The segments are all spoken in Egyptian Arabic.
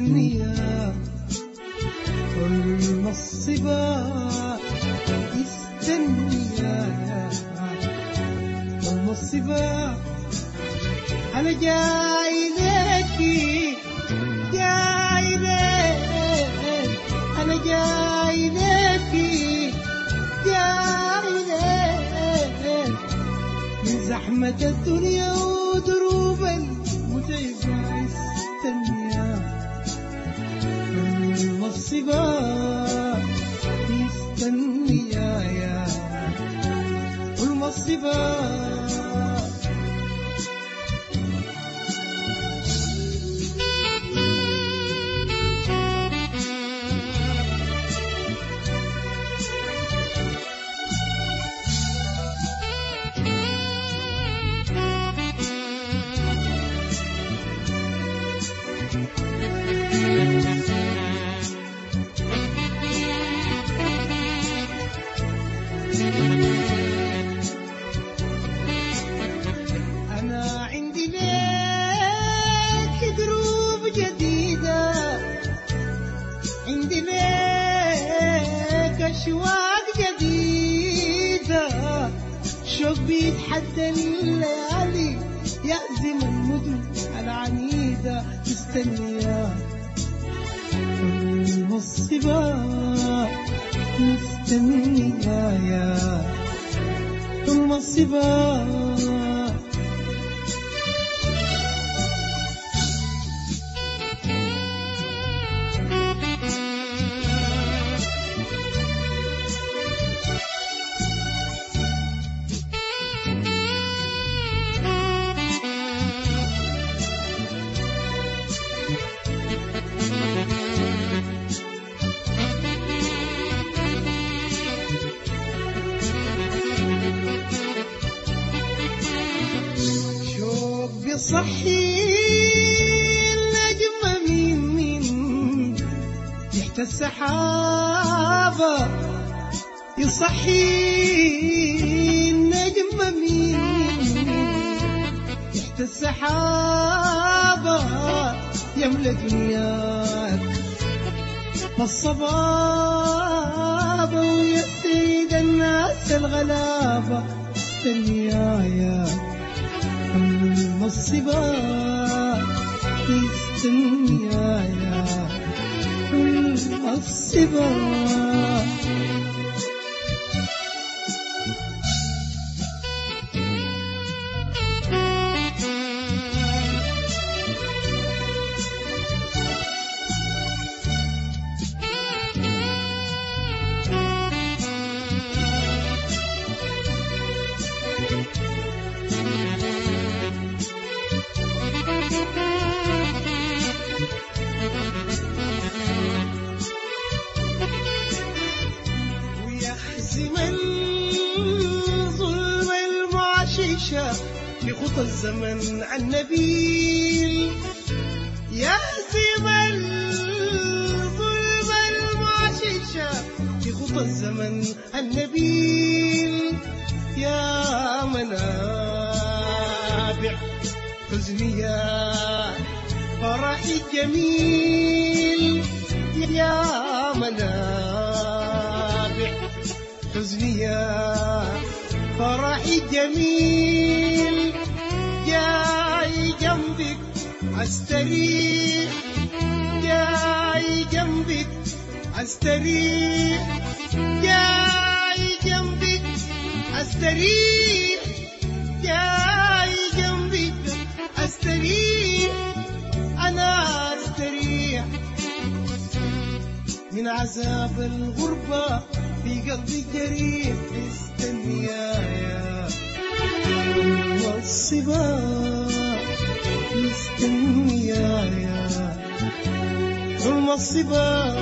مستنية والمصيبة مستنية والمصيبة أنا جاي لك جاي لك أنا جاي لك جاي لك من زحمة الدنيا ودروب المتعبة استنيا المصيبة مستنية يا والمصيبة أنا عندي ليك دروب جديدة عندي ليك أشواق جديدة شوق بيتحدى الليالي يأزم المدن العنيدة مستنية المصيبة مستنية يا المصيبة شوق بيصحي النجمة من من تحت السحابة يصحي النجمة من تحت السحابة يملى دنياك الصبابة ويا سيد الناس الغلابة استنيايا المصيبة استنيايا المصيبة ويحزم الظلم المعششة في خطى الزمن النبيل يهزم الظلم المعششة في خطى الزمن النبيل يا منابع حزني يا فرحي الجميل يا منابع حزني يا فرحي الجميل جاي جنبك استريح جاي جنبك استريح جاي جنبك استريح جاي جنبك استريح انا استريح من عذاب الغربة في قلبي جريح استنيايا والصبا مستنيايا ثم الصبا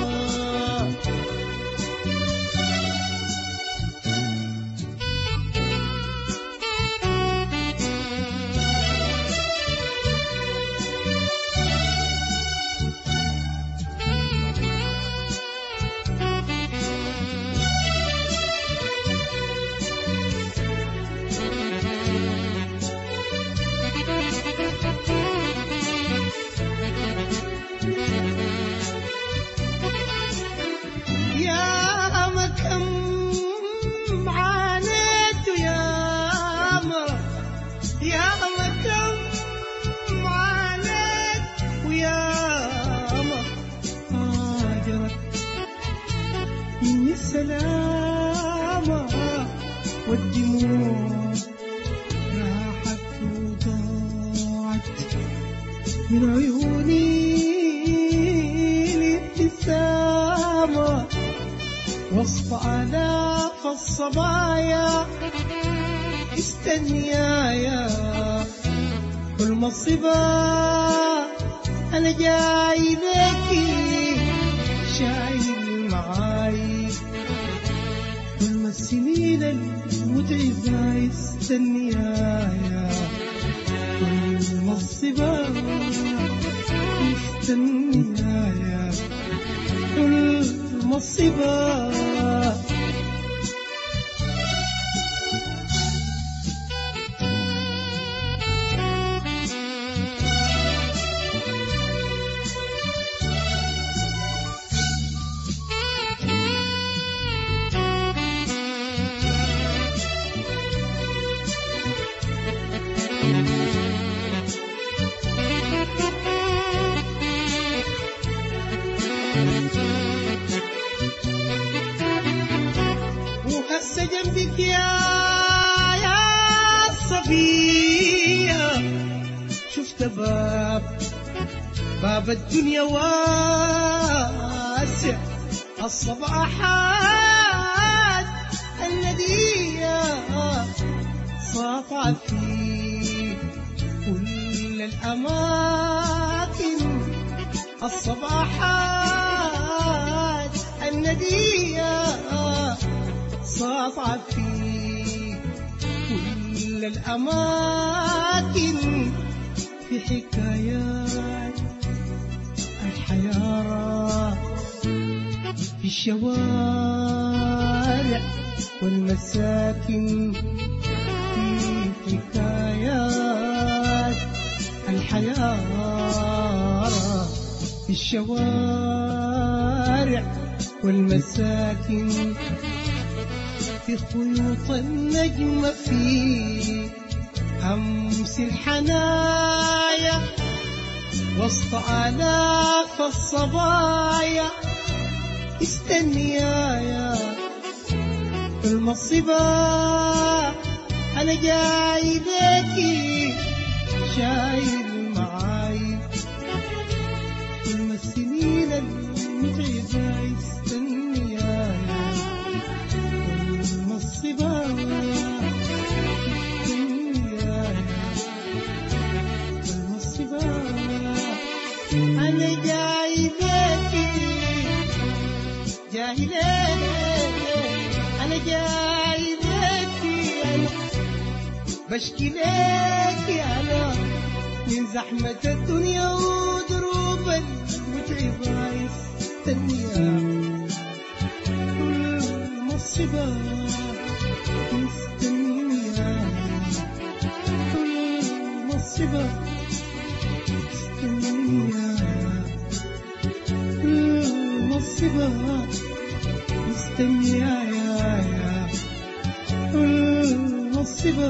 من عيوني الابتسامة وسط آلاف الصبايا استنيايا كل مصيبة أنا جاي ليكي شايل معاي كل السنين المتعبة استنيايا كل مصيبة استنيايا كل مصيبة وهسه جنبك يا يا صبية شفت باب باب الدنيا واسع الصباحات الذي ساطع في كل الأماكن الصباحات الندية ساطع في كل الأماكن في حكايات الحيارة في الشوارع والمساكن في حكايات الحيارة في الشوارع والمساكن في خيوط النجمة في أمس الحنايا وسط آلاف الصبايا استنيايا المصيبة أنا جاي ليكي شايل معاي كل السنين المتعبة استنيايا المصيبة المصيبة أنا جاي ليكي جاي ليكي أنا جاي ليكي أنا بشكي ليكي أنا من زحمة الدنيا ودروب المتعبة يستنيها المصيبة مستنيها المصيبة مستنيها المصيبة مستنيها يا المصيبة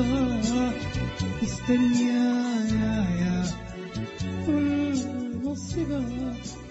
مستنيها يا المصيبة